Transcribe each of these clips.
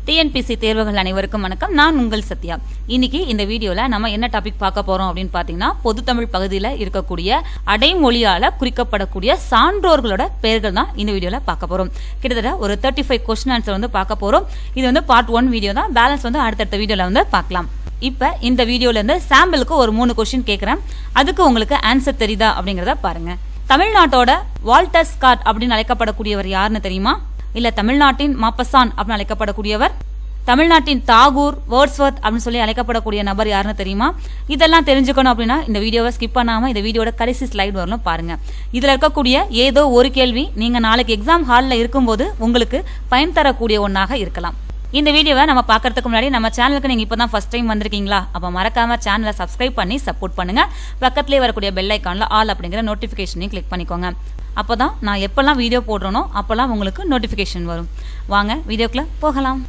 TNPSC தேர்வுகள் அனைவருக்கும் வணக்கம் நான் உங்கள் சத்யா இன்னைக்கு இந்த வீடியோல நம்ம என்ன டாபிக் பார்க்க போறோம் அப்படின்னு பாத்தீங்கன்னா பொது தமிழ் பகுதியில் இருக்கக்கூடிய அடைமொழியால குறிக்கப்படக்கூடிய சான்றோர்களோட பெயர்கள் தான் இந்த வீடியோல பார்க்க போறோம் கிட்டத்தட்ட ஒரு தேர்ட்டி ஃபைவ் கொஸ்டின் ஆன்சர் வந்து பார்க்க போறோம் இது வந்து பார்ட் ஒன் வீடியோ தான் பேலன்ஸ் வந்து அடுத்தடுத்த வீடியோல வந்து பார்க்கலாம் இப்ப இந்த வீடியோல இருந்து சாம்பிளுக்கு ஒரு மூணு கொஸ்டின் கேட்கறேன் அதுக்கு உங்களுக்கு ஆன்சர் தெரியுதா அப்படிங்கறத பாருங்க தமிழ்நாட்டோட வால்டர் ஸ்காட் அப்படின்னு அழைக்கப்படக்கூடியவர் யாருன்னு தெரியுமா இல்ல தமிழ்நாட்டின் மாப்பசான் அப்படின்னு அழைக்கப்படக்கூடியவர் தமிழ்நாட்டின் தாகூர் வேர்ட்ஸ்வர்த் அப்படின்னு சொல்லி அழைக்கப்படக்கூடிய நபர் யாருன்னு தெரியுமா இதெல்லாம் தெரிஞ்சுக்கணும் அப்படின்னா இந்த வீடியோவை ஸ்கிப் பண்ணாம இந்த வீடியோட கடைசி ஸ்லைடு வரணும் பாருங்க இதுல இருக்கக்கூடிய ஏதோ ஒரு கேள்வி நீங்க நாளைக்கு எக்ஸாம் ஹாலில் இருக்கும்போது உங்களுக்கு பயன் தரக்கூடிய ஒன்றாக இருக்கலாம் இந்த வீடியோவை நம்ம பார்க்கறதுக்கு முன்னாடி நம்ம சேனலுக்கு நீங்க இப்பதான் ஃபர்ஸ்ட் டைம் வந்திருக்கீங்களா அப்ப மறக்காம சேனலை சப்ஸ்கிரைப் பண்ணி சப்போர்ட் பண்ணுங்க பக்கத்துலேயே வரக்கூடிய பெல் ஐக்கான்ல ஆல் அப்படிங்கிற நோட்டிபிகேஷனையும் கிளிக் பண்ணிக்கோங்க அப்பதான் நான் எப்பெல்லாம் வீடியோ போடுறேனோ அப்பெல்லாம் உங்களுக்கு நோட்டிபிகேஷன் வரும் வாங்க வீடியோக்குள்ள போகலாம்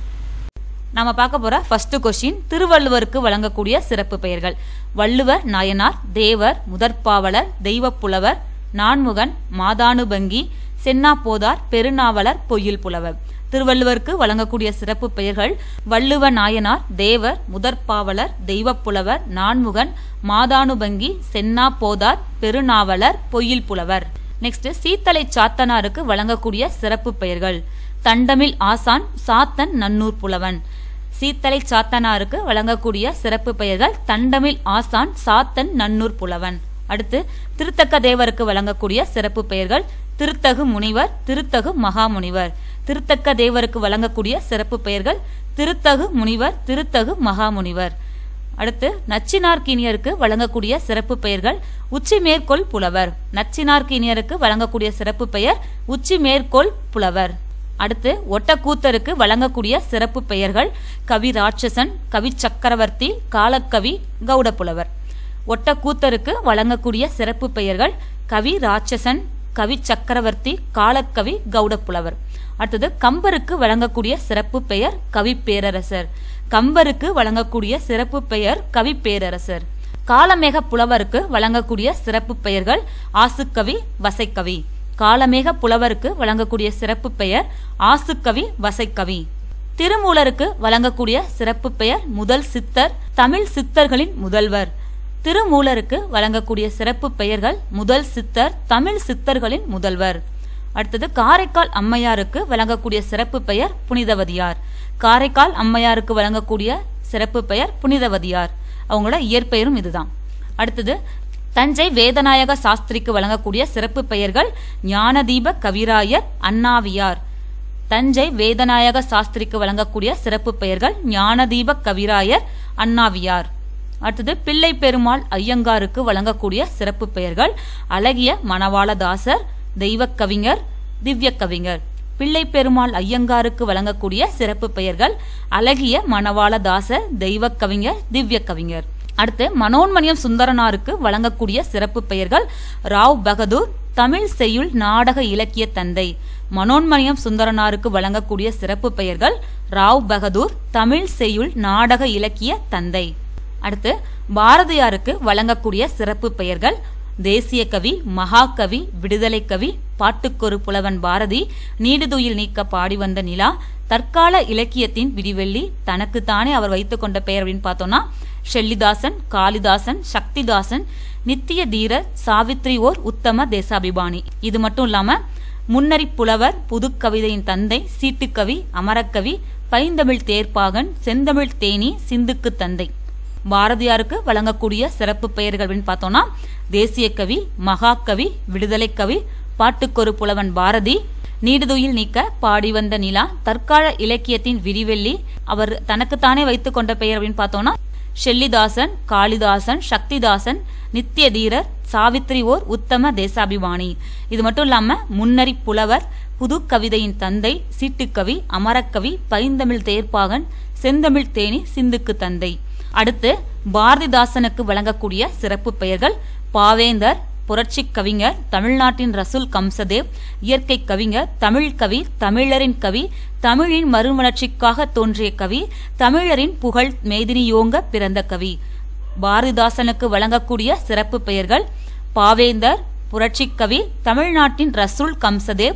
நம்ம பார்க்க போற ஃபர்ஸ்ட் கொஸ்டின் திருவள்ளுவருக்கு வழங்கக்கூடிய சிறப்பு பெயர்கள் வள்ளுவர் நாயனார் தேவர் முதற்பாவலர் தெய்வப்புலவர் நான்முகன் மாதானுபங்கி சென்னா போதார் பெருநாவலர் பொய்யில் புலவர் திருவள்ளுவருக்கு வழங்கக்கூடிய சிறப்பு பெயர்கள் வள்ளுவ நாயனார் தேவர் முதற்பாவலர் தெய்வப்புலவர் நான்முகன் மாதானுபங்கி சென்னா போதார் பெருநாவலர் பொய்யில் புலவர் நெக்ஸ்ட் சீத்தலை சாத்தனாருக்கு வழங்கக்கூடிய சிறப்பு பெயர்கள் தண்டமில் ஆசான் சாத்தன் நன்னூர் புலவன் சீத்தலை சாத்தனாருக்கு வழங்கக்கூடிய சிறப்பு பெயர்கள் தண்டமில் ஆசான் சாத்தன் நன்னூர் புலவன் அடுத்து திருத்தக்க தேவருக்கு வழங்கக்கூடிய சிறப்பு பெயர்கள் திருத்தகு முனிவர் திருத்தகு மகாமுனிவர் திருத்தக்க தேவருக்கு வழங்கக்கூடிய சிறப்பு பெயர்கள் திருத்தகு முனிவர் திருத்தகு மகாமுனிவர் அடுத்து நச்சினார்கீனியருக்கு வழங்கக்கூடிய சிறப்பு பெயர்கள் உச்சி மேற்கோள் புலவர் நச்சினார்கீனியருக்கு வழங்கக்கூடிய சிறப்பு பெயர் உச்சி மேற்கோள் புலவர் அடுத்து ஒட்டக்கூத்தருக்கு வழங்கக்கூடிய சிறப்பு பெயர்கள் கவி ராட்சசன் கவி சக்கரவர்த்தி காலக்கவி கௌடப்புலவர் ஒட்டக்கூத்தருக்கு வழங்கக்கூடிய சிறப்பு பெயர்கள் கவி ராட்சசன் கவி சக்கரவர்த்தி காலக்கவி கௌடப்புலவர் அடுத்தது கம்பருக்கு வழங்கக்கூடிய சிறப்பு பெயர் கவி பேரரசர் கம்பருக்கு வழங்கக்கூடிய சிறப்பு பெயர் கவி பேரரசர் காலமேக புலவருக்கு வழங்கக்கூடிய சிறப்பு பெயர்கள் ஆசுக்கவி வசைக்கவி காலமேக புலவருக்கு வழங்கக்கூடிய சிறப்பு பெயர் ஆசுக்கவி வசைக்கவி திருமூலருக்கு வழங்கக்கூடிய சிறப்பு பெயர் முதல் சித்தர் தமிழ் சித்தர்களின் முதல்வர் திருமூலருக்கு வழங்கக்கூடிய சிறப்பு பெயர்கள் முதல் சித்தர் தமிழ் சித்தர்களின் முதல்வர் அடுத்தது காரைக்கால் அம்மையாருக்கு வழங்கக்கூடிய சிறப்பு பெயர் புனிதவதியார் காரைக்கால் அம்மையாருக்கு வழங்கக்கூடிய சிறப்பு பெயர் புனிதவதியார் அவங்களோட இயற்பெயரும் இதுதான் அடுத்தது தஞ்சை வேதநாயக சாஸ்திரிக்கு வழங்கக்கூடிய சிறப்பு பெயர்கள் ஞானதீப கவிராயர் அண்ணாவியார் தஞ்சை வேதநாயக சாஸ்திரிக்கு வழங்கக்கூடிய சிறப்பு பெயர்கள் ஞானதீப கவிராயர் அண்ணாவியார் அடுத்தது பிள்ளை பெருமாள் ஐயங்காருக்கு வழங்கக்கூடிய சிறப்பு பெயர்கள் அழகிய மணவாளதாசர் தெய்வ கவிஞர் திவ்ய கவிஞர் பிள்ளை பெருமாள் ஐயங்காருக்கு வழங்கக்கூடிய சிறப்பு பெயர்கள் அழகிய மணவாளதாசர் தெய்வ கவிஞர் திவ்ய கவிஞர் அடுத்து மனோன்மணியம் சுந்தரனாருக்கு வழங்கக்கூடிய சிறப்பு பெயர்கள் ராவ் பகதூர் தமிழ் செய்யுள் நாடக இலக்கிய தந்தை மனோன்மணியம் சுந்தரனாருக்கு வழங்கக்கூடிய சிறப்பு பெயர்கள் ராவ் பகதூர் தமிழ் செய்யுள் நாடக இலக்கிய தந்தை அடுத்து பாரதியாருக்கு வழங்கக்கூடிய சிறப்பு பெயர்கள் தேசிய கவி மகாகவி விடுதலை கவி பாட்டுக்கொரு புலவன் பாரதி நீடுதுயில் நீக்க பாடி வந்த நிலா தற்கால இலக்கியத்தின் விடிவெள்ளி தனக்குத்தானே அவர் வைத்துக் கொண்ட பெயர் அப்படின்னு பார்த்தோம்னா ஷெல்லிதாசன் காளிதாசன் சக்திதாசன் நித்திய தீரர் சாவித்ரி ஓர் உத்தம தேசாபிமானி இது மட்டும் இல்லாம முன்னறி புலவர் புதுக்கவிதையின் தந்தை சீட்டுக்கவி அமரக்கவி பைந்தமிழ் தேர்ப்பாகன் செந்தமிழ் தேனி சிந்துக்கு தந்தை பாரதியாருக்கு வழங்கக்கூடிய சிறப்பு பெயர்கள் அப்படின்னு பார்த்தோம்னா தேசிய கவி மகாகவி விடுதலை கவி பாட்டுக்கொரு புலவன் பாரதி நீடுதுயில் நீக்க பாடி வந்த நிலா தற்கால இலக்கியத்தின் விரிவெள்ளி அவர் தனக்குத்தானே வைத்துக் கொண்ட பெயர் அப்படின்னு பார்த்தோம்னா ஷெல்லிதாசன் காளிதாசன் சக்திதாசன் நித்திய தீரர் சாவித்ரி ஓர் உத்தம தேசாபிமானி இது மட்டும் இல்லாம முன்னறி புலவர் புது கவிதையின் தந்தை சீட்டுக்கவி அமரக்கவி பைந்தமிழ் தேர்ப்பாகன் செந்தமிழ் தேனி சிந்துக்கு தந்தை அடுத்து பாரதிதாசனுக்கு வழங்கக்கூடிய சிறப்பு பெயர்கள் பாவேந்தர் புரட்சி கவிஞர் தமிழ்நாட்டின் ரசூல் கம்சதேவ் இயற்கை கவிஞர் தமிழ் கவி தமிழரின் கவி தமிழின் மறுமலர்ச்சிக்காக தோன்றிய கவி தமிழரின் புகழ் மேதினியோங்க பிறந்த கவி பாரதிதாசனுக்கு வழங்கக்கூடிய சிறப்பு பெயர்கள் பாவேந்தர் புரட்சி கவி தமிழ்நாட்டின் ரசூல் கம்சதேவ்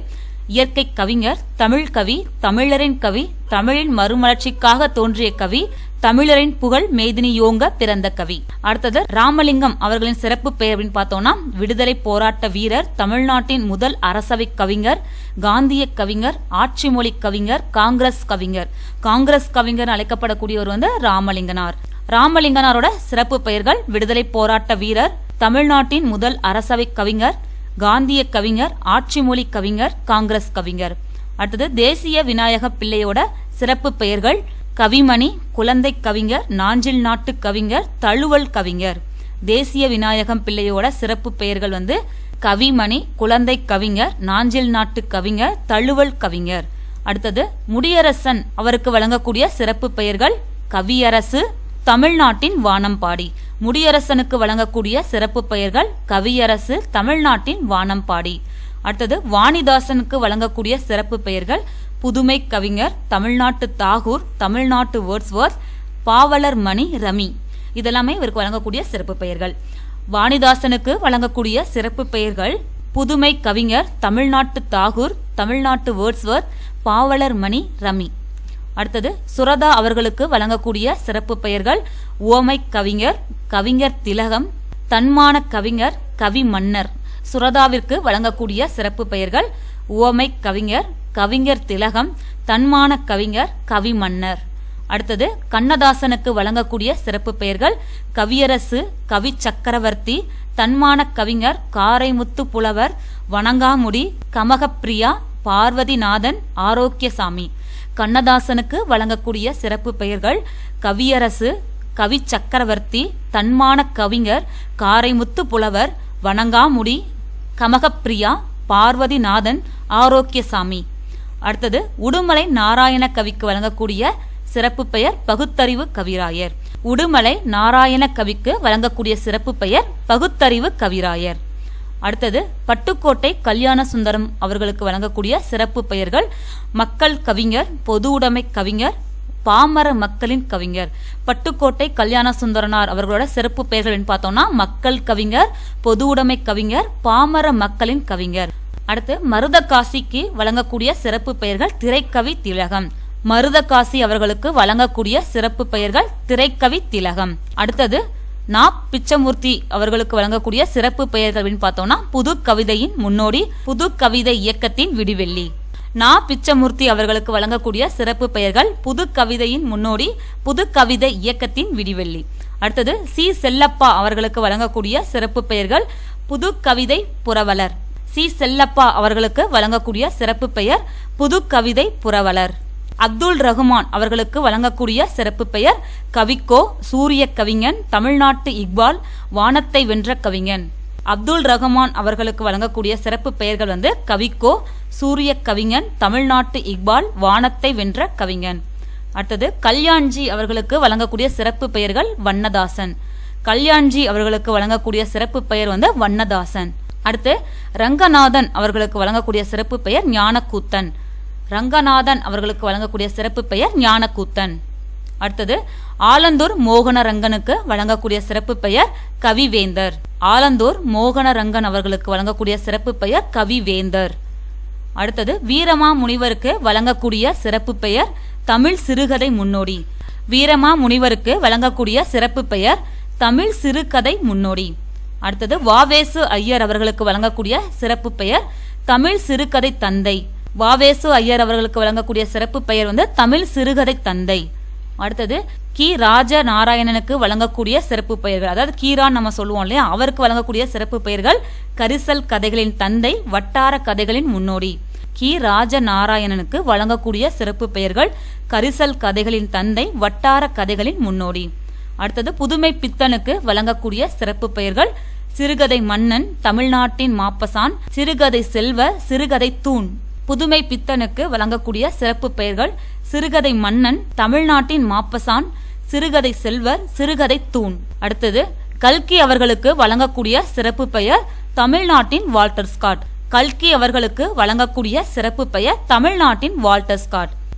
இயற்கை கவிஞர் தமிழ் கவி தமிழரின் கவி தமிழின் மறுமலர்ச்சிக்காக தோன்றிய கவி தமிழரின் புகழ் மேதினியோங்க பிறந்த கவி அடுத்தது ராமலிங்கம் அவர்களின் சிறப்பு பெயர் அப்படின்னு பார்த்தோம்னா விடுதலை போராட்ட வீரர் தமிழ்நாட்டின் முதல் அரசவை கவிஞர் காந்திய கவிஞர் ஆட்சி மொழி கவிஞர் காங்கிரஸ் கவிஞர் காங்கிரஸ் கவிஞர் அழைக்கப்படக்கூடியவர் வந்து ராமலிங்கனார் ராமலிங்கனாரோட சிறப்பு பெயர்கள் விடுதலை போராட்ட வீரர் தமிழ்நாட்டின் முதல் அரசவை கவிஞர் காந்திய கவிஞர் ஆட்சி மொழி கவிஞர் காங்கிரஸ் கவிஞர் அடுத்தது தேசிய விநாயக பிள்ளையோட சிறப்பு பெயர்கள் கவிமணி குழந்தை கவிஞர் நாஞ்சில் நாட்டு கவிஞர் தழுவல் கவிஞர் தேசிய விநாயகம் பிள்ளையோட சிறப்பு பெயர்கள் வந்து கவிமணி குழந்தை கவிஞர் நாஞ்சில் நாட்டு கவிஞர் தழுவல் கவிஞர் அடுத்தது முடியரசன் அவருக்கு வழங்கக்கூடிய சிறப்பு பெயர்கள் கவியரசு தமிழ்நாட்டின் வானம்பாடி முடியரசனுக்கு வழங்கக்கூடிய சிறப்பு பெயர்கள் கவியரசு தமிழ்நாட்டின் வானம்பாடி அடுத்தது வாணிதாசனுக்கு வழங்கக்கூடிய சிறப்பு பெயர்கள் புதுமை கவிஞர் தமிழ்நாட்டு தாகூர் தமிழ்நாட்டு வேர்ட்ஸ்வர்த் பாவலர் மணி ரமி இதெல்லாமே இவருக்கு வழங்கக்கூடிய சிறப்பு பெயர்கள் வாணிதாசனுக்கு வழங்கக்கூடிய சிறப்பு பெயர்கள் புதுமை கவிஞர் தமிழ்நாட்டு தாகூர் தமிழ்நாட்டு வேர்ட்ஸ்வர்த் பாவலர் மணி ரமி அடுத்தது சுரதா அவர்களுக்கு வழங்கக்கூடிய சிறப்பு பெயர்கள் ஓமை கவிஞர் கவிஞர் திலகம் தன்மான கவிஞர் கவி மன்னர் சுரதாவிற்கு வழங்கக்கூடிய சிறப்பு பெயர்கள் ஓமை கவிஞர் கவிஞர் திலகம் தன்மான கவிஞர் கவி மன்னர் அடுத்தது கண்ணதாசனுக்கு வழங்கக்கூடிய சிறப்பு பெயர்கள் கவியரசு கவி சக்கரவர்த்தி தன்மான கவிஞர் காரைமுத்து புலவர் வணங்காமுடி கமகப்பிரியா பார்வதிநாதன் ஆரோக்கியசாமி கண்ணதாசனுக்கு வழங்கக்கூடிய சிறப்பு பெயர்கள் கவியரசு கவி சக்கரவர்த்தி தன்மான கவிஞர் காரைமுத்து புலவர் வணங்காமுடி கமகப்பிரியா பார்வதிநாதன் ஆரோக்கியசாமி அடுத்தது உடுமலை நாராயண கவிக்கு வழங்கக்கூடிய சிறப்பு பெயர் பகுத்தறிவு கவிராயர் உடுமலை நாராயண கவிக்கு வழங்கக்கூடிய சிறப்பு பெயர் பகுத்தறிவு கவிராயர் அடுத்தது பட்டுக்கோட்டை கல்யாண சுந்தரம் அவர்களுக்கு வழங்கக்கூடிய சிறப்பு பெயர்கள் மக்கள் கவிஞர் பொது உடைமை கவிஞர் பாமர மக்களின் கவிஞர் பட்டுக்கோட்டை கல்யாண சுந்தரனார் அவர்களோட சிறப்பு பெயர்கள் பார்த்தோம்னா மக்கள் கவிஞர் பொது உடைமை கவிஞர் பாமர மக்களின் கவிஞர் அடுத்து மருதகாசிக்கு வழங்கக்கூடிய சிறப்பு பெயர்கள் திரைக்கவி திலகம் மருதகாசி அவர்களுக்கு வழங்கக்கூடிய சிறப்பு பெயர்கள் திரைக்கவி திலகம் அடுத்தது நா பிச்சமூர்த்தி அவர்களுக்கு வழங்கக்கூடிய சிறப்பு பெயர்கள் அப்படின்னு பார்த்தோம்னா புது கவிதையின் முன்னோடி புது கவிதை இயக்கத்தின் விடிவெள்ளி நா பிச்சமூர்த்தி அவர்களுக்கு வழங்கக்கூடிய சிறப்பு பெயர்கள் புது கவிதையின் முன்னோடி புது கவிதை இயக்கத்தின் விடிவெள்ளி அடுத்தது சி செல்லப்பா அவர்களுக்கு வழங்கக்கூடிய சிறப்பு பெயர்கள் புது கவிதை புரவலர் சி செல்லப்பா அவர்களுக்கு வழங்கக்கூடிய சிறப்பு பெயர் புது கவிதை புரவலர் அப்துல் ரஹ்மான் அவர்களுக்கு வழங்கக்கூடிய சிறப்பு பெயர் கவிக்கோ சூரிய கவிஞன் தமிழ்நாட்டு இக்பால் வானத்தை வென்ற கவிஞன் அப்துல் ரஹ்மான் அவர்களுக்கு வழங்கக்கூடிய சிறப்பு பெயர்கள் வந்து கவிக்கோ சூரிய கவிஞன் தமிழ்நாட்டு இக்பால் வானத்தை வென்ற கவிஞன் அடுத்தது கல்யாண்ஜி அவர்களுக்கு வழங்கக்கூடிய சிறப்பு பெயர்கள் வண்ணதாசன் கல்யாண்ஜி அவர்களுக்கு வழங்கக்கூடிய சிறப்பு பெயர் வந்து வண்ணதாசன் அடுத்து ரங்கநாதன் அவர்களுக்கு வழங்கக்கூடிய சிறப்பு பெயர் ஞானக்கூத்தன் ரங்கநாதன் அவர்களுக்கு வழங்கக்கூடிய சிறப்பு பெயர் ஞானக்கூத்தன் அடுத்தது ஆலந்தூர் மோகனரங்கனுக்கு வழங்கக்கூடிய சிறப்பு பெயர் கவிவேந்தர் ஆலந்தூர் மோகனரங்கன் அவர்களுக்கு வழங்கக்கூடிய சிறப்பு பெயர் கவிவேந்தர் அடுத்தது வீரமா முனிவருக்கு வழங்கக்கூடிய சிறப்பு பெயர் தமிழ் சிறுகதை முன்னோடி வீரமா முனிவருக்கு வழங்கக்கூடிய சிறப்பு பெயர் தமிழ் சிறுகதை முன்னோடி அடுத்தது வாவேசு ஐயர் அவர்களுக்கு வழங்கக்கூடிய சிறப்பு பெயர் தமிழ் சிறுகதை தந்தை வாவேசு ஐயர் அவர்களுக்கு வழங்கக்கூடிய சிறப்பு பெயர் வந்து தமிழ் சிறுகதை தந்தை அடுத்தது கி ராஜ நாராயணனுக்கு வழங்கக்கூடிய சிறப்பு பெயர்கள் அதாவது கீரான் நம்ம சொல்லுவோம் இல்லையா அவருக்கு வழங்கக்கூடிய சிறப்பு பெயர்கள் கரிசல் கதைகளின் தந்தை வட்டார கதைகளின் முன்னோடி கி ராஜ நாராயணனுக்கு வழங்கக்கூடிய சிறப்பு பெயர்கள் கரிசல் கதைகளின் தந்தை வட்டார கதைகளின் முன்னோடி அடுத்தது புதுமை பித்தனுக்கு வழங்கக்கூடிய சிறப்பு பெயர்கள் சிறுகதை மன்னன் தமிழ்நாட்டின் மாப்பசான் சிறுகதை செல்வ சிறுகதை தூண் புதுமை பித்தனுக்கு வழங்கக்கூடிய சிறப்பு பெயர்கள் சிறுகதை மன்னன் தமிழ்நாட்டின் மாப்பசான் சிறுகதை செல்வர் சிறுகதை தூண் அடுத்தது கல்கி அவர்களுக்கு வழங்கக்கூடிய சிறப்பு பெயர் தமிழ்நாட்டின் வால்டர் ஸ்காட் கல்கி அவர்களுக்கு வழங்கக்கூடிய சிறப்பு பெயர் தமிழ்நாட்டின் வால்டர் ஸ்காட்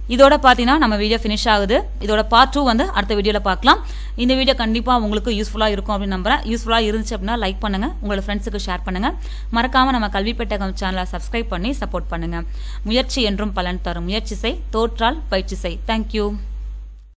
இதோட பார்த்தீங்கன்னா நம்ம வீடியோ ஃபினிஷ் ஆகுது இதோட பார்ட் டூ வந்து அடுத்த வீடியோவில் பார்க்கலாம் இந்த வீடியோ கண்டிப்பாக உங்களுக்கு யூஸ்ஃபுல்லாக இருக்கும் அப்படின்னு நம்புறேன் யூஸ்ஃபுல்லாக இருந்துச்சு அப்படின்னா லைக் பண்ணுங்க உங்களோட ஃப்ரெண்ட்ஸுக்கு ஷேர் பண்ணுங்க மறக்காம நம்ம கல்வி பெட்டகம் சேனலை சப்ஸ்கிரைப் பண்ணி சப்போர்ட் பண்ணுங்க முயற்சி என்றும் பலன் தரும் முயற்சி செய் தோற்றால் பயிற்சி செய் தேங்க்யூ